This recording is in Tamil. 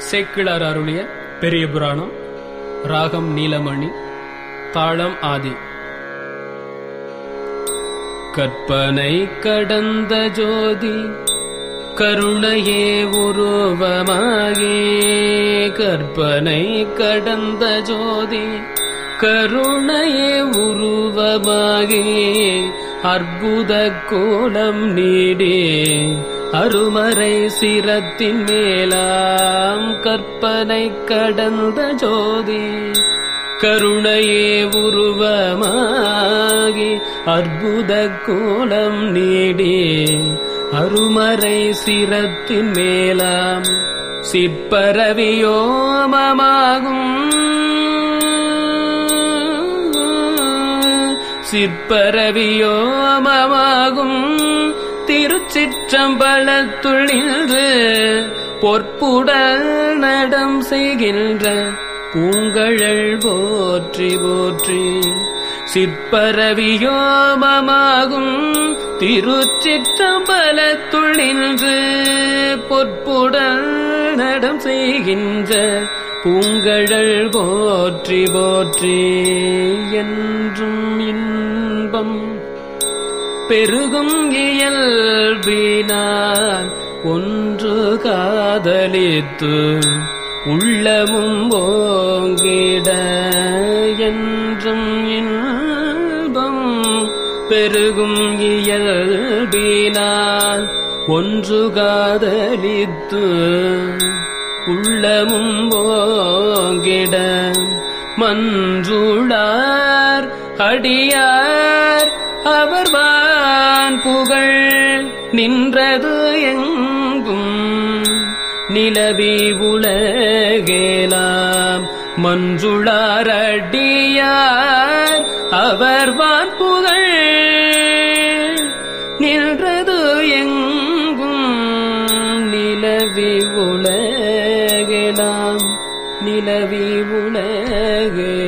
சேக்கிழார் அருளிய பெரிய புராணம் ராகம் நீலமணி தாளம் ஆதி கற்பனை கடந்த ஜோதி கருணையே உருவமாகே கற்பனை கடந்த ஜோதி கருணையே உருவமாகே அற்புத கோலம் நீடே அருமறை சிரத்தின் மேலாம் கற்பனை கடந்த ஜோதி கருணையே உருவமாகி அற்புத கோலம் நீடே அருமறை சிரத்தின் மேலாம் சிற்பரவியோமமாகும் சிற்பரவியோமமாகும் திருச்சிற்றம்பலத்துள் நின்று பொற்புடல் நடம் செய்கின்ற பூங்கழல் போற்றி போற்றி சிற்பரவியோமமாகும் திருச்சிற்றம்பலத்துள் நின்று பொற்புடல் நடம் செய்கின்ற பூங்கழல் போற்றி போற்றி என்றும் இன்பம் பெருகும் இயல்பினான் ஒன்று காதலித்து உள்ளமும் ஓங்கிட என்றும் இன்பம் பெருகும் இயல்பினான் ஒன்று காதலித்து உள்ளமும் ஓங்கிட மன்றுளார் அடியார் அவர்வான் புகழ் நின்றது எங்கும் நிலவி உலகேலாம் மஞ்சுளார் அடியார் அவர்வான் புகழ் நின்றது எங்கும் நிலவி உலகெலாம் நிலவி உலகே